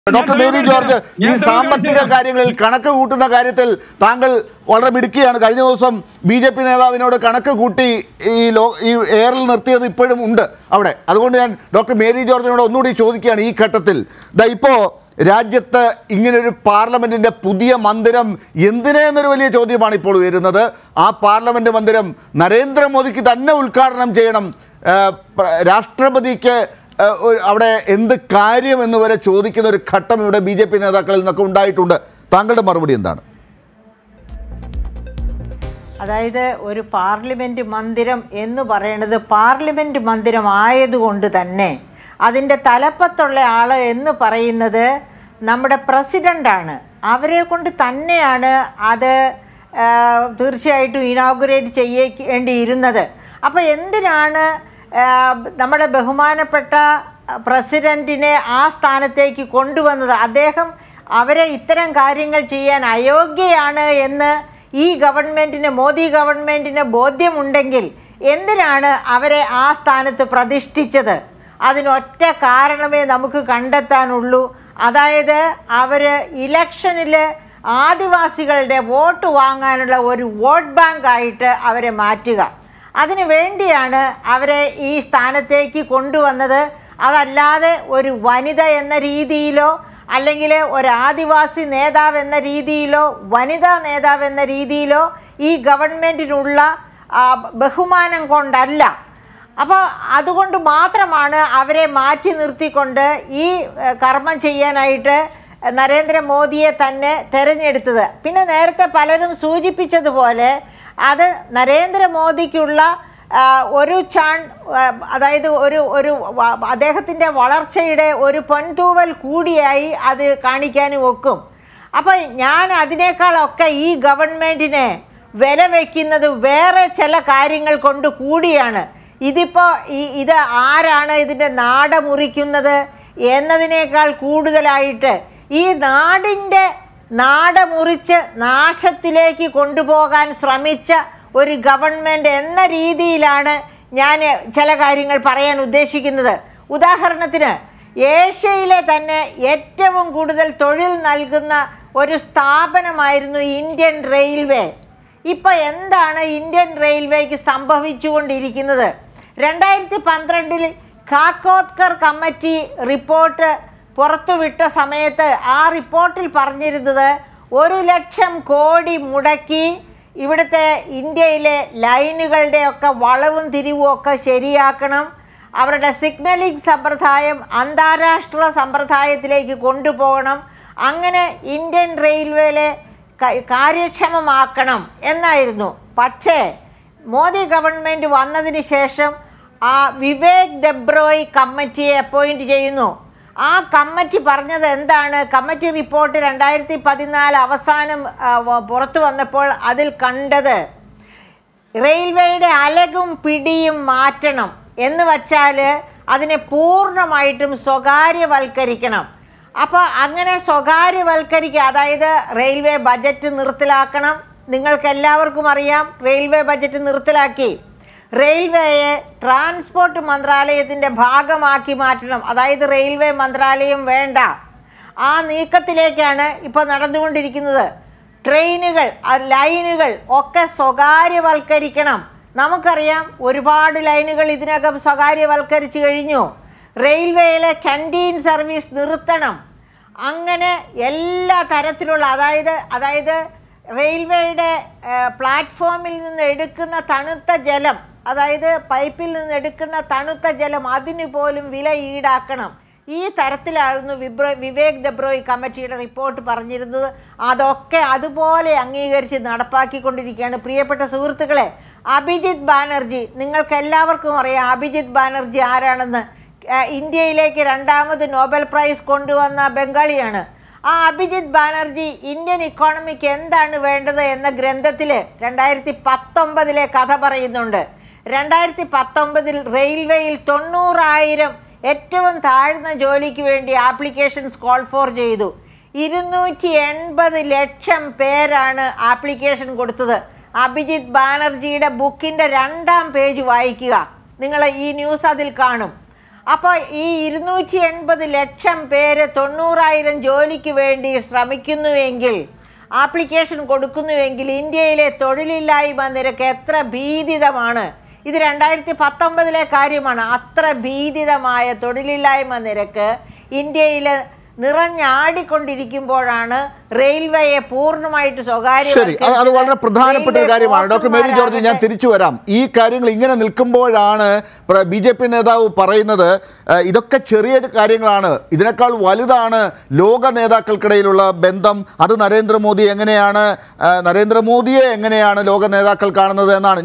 doctor Mary George ഈ ഞാൻ സാമ്പത്തിക ചോദിച്ചത് കാര്യങ്ങളിൽ കണക്ക് കൂട്ടുന്ന കാര്യത്തിൽ താങ്കൾ വളരെ മിടുക്കിയാണ് കഴിഞ്ഞ ദിവസം ബി ജെ പി നേതാവിനോട് കണക്ക് കൂട്ടി ഈ ലോ ഈ എയറിൽ നിർത്തിയത് ഇപ്പോഴും ഉണ്ട് അവിടെ അതുകൊണ്ട് ഞാൻ ഡോക്ടർ മേരി ജോർജിനോട് ഒന്നുകൂടി ചോദിക്കുകയാണ് ഈ ഘട്ടത്തിൽ ദാ ഇപ്പോൾ രാജ്യത്ത് ഇങ്ങനൊരു പാർലമെന്റിന്റെ പുതിയ മന്ദിരം എന്തിനെ എന്നൊരു വലിയ ചോദ്യമാണ് ഇപ്പോൾ ഉയരുന്നത് ആ പാർലമെന്റ് മന്ദിരം നരേന്ദ്രമോദിക്ക് തന്നെ ഉദ്ഘാടനം ചെയ്യണം ആ, പ്ര- രാഷ്ട്രപതിക്ക് ആ, ഒരു- അവിടെ എന്ത് കാര്യം എന്ന് വരെ ചോദിക്കുന്ന ഒരു ഘട്ടം ഇവിടെ ബി ജെ പി നേതാക്കളിൽ നിന്നൊക്കെ ഉണ്ടായിട്ടുണ്ട് താങ്കളുടെ മറുപടി എന്താണ് അതായത് ഒരു പാർലമെൻറ്റ് മന്ദിരം എന്ന് പറയുന്നത് പാർലമെൻറ്റ് മന്ദിരം ആയതുകൊണ്ട് തന്നെ അതിൻ്റെ തലപ്പത്തുള്ള ആൾ എന്ന് പറയുന്നത് നമ്മുടെ പ്രസിഡൻ്റാണ് അവരെ കൊണ്ട് തന്നെയാണ് അത് ആ, തീർച്ചയായിട്ടും ഇനോഗുറേറ്റ് ചെയ്യേണ്ടിയിരുന്നത് അപ്പോൾ എന്തിനാണ് ആ, നമ്മുടെ ബഹുമാനപ്പെട്ട പ്രസിഡൻറ്റിനെ ആ സ്ഥാനത്തേക്ക് കൊണ്ടുവന്നത് അദ്ദേഹം അവരെ ഇത്തരം കാര്യങ്ങൾ ചെയ്യാൻ അയോഗ്യയാണ് എന്ന് ഈ ഗവൺമെൻറ്റിന് മോദി ഗവൺമെൻറ്റിന് ബോധ്യമുണ്ടെങ്കിൽ എന്തിനാണ് അവരെ ആ സ്ഥാനത്ത് പ്രതിഷ്ഠിച്ചത് അതിനൊറ്റ കാരണമേ നമുക്ക് കണ്ടെത്താനുള്ളൂ അതായത് അവർ ഇലക്ഷനിൽ ആദിവാസികളുടെ വോട്ട് വാങ്ങാനുള്ള ഒരു വോട്ട് ബാങ്ക് ആയിട്ട് അവരെ മാറ്റുക അതിനു വേണ്ടിയാണ് അവരെ ഈ സ്ഥാനത്തേക്ക് കൊണ്ടുവന്നത് അതല്ലാതെ ഒരു വനിത എന്ന രീതിയിലോ അല്ലെങ്കിൽ ഒരു ആദിവാസി നേതാവ് എന്ന രീതിയിലോ വനിതാ നേതാവ് എന്ന രീതിയിലോ ഈ ഗവൺമെൻറ്റിനുള്ള ആ, ബഹുമാനം കൊണ്ടല്ല അപ്പോൾ അതുകൊണ്ട് മാത്രമാണ് അവരെ മാറ്റി നിർത്തിക്കൊണ്ട് ഈ ഏഹ്, കർമ്മം ചെയ്യാനായിട്ട് നരേന്ദ്രമോദിയെ തന്നെ തിരഞ്ഞെടുത്തത് പിന്നെ നേരത്തെ പലരും സൂചിപ്പിച്ചതുപോലെ അത് നരേന്ദ്രമോദിക്കുള്ള ആ, ഒരു ചാൺ ആ, അതായത് ഒരു ഒരു വ- അദ്ദേഹത്തിൻ്റെ വളർച്ചയുടെ ഒരു പൊൻതൂവൽ കൂടിയായി അത് കാണിക്കാനും ഒക്കും അപ്പോൾ ഞാൻ അതിനേക്കാളൊക്കെ ഈ ഗവൺമെൻറ്റിനെ വില വയ്ക്കുന്നത് വേറെ ചില കാര്യങ്ങൾ കൊണ്ട് കൂടിയാണ് ഇതിപ്പോൾ ഈ ഇത് ആരാണ് ഇതിൻ്റെ നാട മുറിക്കുന്നത് എന്നതിനേക്കാൾ കൂടുതലായിട്ട് ഈ നാടിൻ്റെ നാട മുറിച്ച് നാശത്തിലേക്ക് കൊണ്ടുപോകാൻ ശ്രമിച്ച ഒരു ഗവൺമെൻറ് എന്ന രീതിയിലാണ് ഞാൻ ചില കാര്യങ്ങൾ പറയാൻ ഉദ്ദേശിക്കുന്നത് ഉദാഹരണത്തിന് ഏഷ്യയിലെ തന്നെ ഏറ്റവും കൂടുതൽ തൊഴിൽ നൽകുന്ന ഒരു സ്ഥാപനമായിരുന്നു ഇന്ത്യൻ റെയിൽവേ ഇപ്പോൾ എന്താണ് ഇന്ത്യൻ റെയിൽവേക്ക് സംഭവിച്ചുകൊണ്ടിരിക്കുന്നത് രണ്ടായിരത്തി പന്ത്രണ്ടിൽ കാക്കോത്കർ കമ്മിറ്റി റിപ്പോർട്ട് പുറത്തുവിട്ട സമയത്ത് ആ റിപ്പോർട്ടിൽ പറഞ്ഞിരുന്നത് ഒരു ലക്ഷം കോടി മുടക്കി ഇവിടുത്തെ ഇന്ത്യയിലെ ലൈനുകളുടെയൊക്കെ വളവും തിരിവും ഒക്കെ ശരിയാക്കണം അവരുടെ സിഗ്നലിംഗ് സമ്പ്രദായം അന്താരാഷ്ട്ര സമ്പ്രദായത്തിലേക്ക് കൊണ്ടുപോകണം അങ്ങനെ ഇന്ത്യൻ റെയിൽവേയിലെ ക- കാര്യക്ഷമമാക്കണം എന്നായിരുന്നു പക്ഷേ മോദി ഗവൺമെൻറ് വന്നതിന് ശേഷം ആ വിവേക് ദെബ്രോയ് കമ്മിറ്റിയെ അപ്പോയിൻറ്റ് ചെയ്യുന്നു ആ കമ്മിറ്റി പറഞ്ഞത് എന്താണ് കമ്മിറ്റി റിപ്പോർട്ട് രണ്ടായിരത്തി പതിനാല് അവസാനം ആ, വ- പുറത്തു വന്നപ്പോൾ അതിൽ കണ്ടത് റെയിൽവേയുടെ അലകും പിടിയും മാറ്റണം എന്ന് വച്ചാൽ അതിനെ പൂർണ്ണമായിട്ടും സ്വകാര്യവൽക്കരിക്കണം അപ്പോൾ അങ്ങനെ സ്വകാര്യവൽക്കരിക്കുക അതായത് റെയിൽവേ ബജറ്റ് നിർത്തലാക്കണം നിങ്ങൾക്ക് എല്ലാവർക്കും അറിയാം റെയിൽവേ ബജറ്റ് നിർത്തലാക്കി റെയിൽവേയെ ട്രാൻസ്പോർട്ട് മന്ത്രാലയത്തിൻ്റെ ഭാഗമാക്കി മാറ്റണം അതായത് റെയിൽവേ മന്ത്രാലയം വേണ്ട ആ നീക്കത്തിലേക്കാണ് ഇപ്പോൾ നടന്നുകൊണ്ടിരിക്കുന്നത് ട്രെയിനുകൾ ആ ലൈനുകൾ ഒക്കെ സ്വകാര്യവൽക്കരിക്കണം നമുക്കറിയാം ഒരുപാട് ലൈനുകൾ ഇതിനകം സ്വകാര്യവൽക്കരിച്ചു കഴിഞ്ഞു റെയിൽവേയിലെ കൻറ്റീൻ സർവീസ് നിർത്തണം അങ്ങനെ എല്ലാ തരത്തിലുള്ള അതായത് അതായത് റെയിൽവേയുടെ ഏഹ്, പ്ലാറ്റ്ഫോമിൽ നിന്ന് എടുക്കുന്ന തണുത്ത ജലം അതായത് പൈപ്പിൽ നിന്ന് എടുക്കുന്ന തണുത്ത ജലം അതിന് പോലും വില ഈടാക്കണം ഈ തരത്തിലായിരുന്നു വിബ്രോ വിവേക് ദബ്രോയ് കമ്മിറ്റിയുടെ റിപ്പോർട്ട് പറഞ്ഞിരുന്നത് അതൊക്കെ അതുപോലെ അംഗീകരിച്ച് നടപ്പാക്കിക്കൊണ്ടിരിക്കുകയാണ് പ്രിയപ്പെട്ട സുഹൃത്തുക്കളെ അഭിജിത്ത് ബാനർജി നിങ്ങൾക്ക് എല്ലാവർക്കും അറിയാം അഭിജിത്ത് ബാനർജി ആരാണെന്ന് ഏഹ് ഇന്ത്യയിലേക്ക് രണ്ടാമത് നോബൽ പ്രൈസ് കൊണ്ടുവന്ന ബംഗാളിയാണ് ആ അഭിജിത്ത് ബാനർജി ഇന്ത്യൻ ഇക്കോണമിക്ക് എന്താണ് വേണ്ടത് എന്ന ഗ്രന്ഥത്തിൽ രണ്ടായിരത്തി പത്തൊമ്പതിലെ കഥ പറയുന്നുണ്ട് രണ്ടായിരത്തി പത്തൊമ്പതിൽ റെയിൽവേയിൽ തൊണ്ണൂറായിരം ഏറ്റവും താഴ്ന്ന ജോലിക്ക് വേണ്ടി ആപ്ലിക്കേഷൻസ് കോൾ ഫോർ ചെയ്തു ഇരുന്നൂറ്റി എൺപത് ലക്ഷം പേരാണ് ആപ്ലിക്കേഷൻ കൊടുത്തത് അഭിജിത്ത് ബാനർജിയുടെ ബുക്കിൻ്റെ രണ്ടാം പേജ് വായിക്കുക നിങ്ങൾ ഈ ന്യൂസ് അതിൽ കാണും അപ്പോൾ ഈ ഇരുന്നൂറ്റി എൺപത് ലക്ഷം പേര് തൊണ്ണൂറായിരം ജോലിക്ക് വേണ്ടി ശ്രമിക്കുന്നുവെങ്കിൽ ആപ്ലിക്കേഷൻ കൊടുക്കുന്നുവെങ്കിൽ ഇന്ത്യയിലെ തൊഴിലില്ലായ്മ നിരക്ക് എത്ര ഭീതിതമാണ് ഇത് രണ്ടായിരത്തി പത്തൊമ്പതിലെ കാര്യമാണ് അത്ര ഭീതിതമായ തൊഴിലില്ലായ്മ നിരക്ക് ഇന്ത്യയിൽ നിറഞ്ഞാടിക്കൊണ്ടിരിക്കുമ്പോഴാണ് റെയിൽവേയെ പൂർണ്ണമായിട്ട് ശരി അത് അത് വളരെ പ്രധാനപ്പെട്ട ഒരു കാര്യമാണ് ഡോക്ടർ മേരി ജോർജ് ഞാൻ തിരിച്ചു വരാം ഈ കാര്യങ്ങൾ ഇങ്ങനെ നിൽക്കുമ്പോഴാണ് ബി ജെ പി നേതാവ് പറയുന്നത് ഏഹ്, ഇതൊക്കെ ചെറിയ കാര്യങ്ങളാണ് ഇതിനേക്കാൾ വലുതാണ് ലോക നേതാക്കൾക്കിടയിലുള്ള ബന്ധം അത് നരേന്ദ്രമോദി എങ്ങനെയാണ് ഏഹ്, നരേന്ദ്രമോദിയെ എങ്ങനെയാണ് ലോക നേതാക്കൾ കാണുന്നത് എന്നാണ്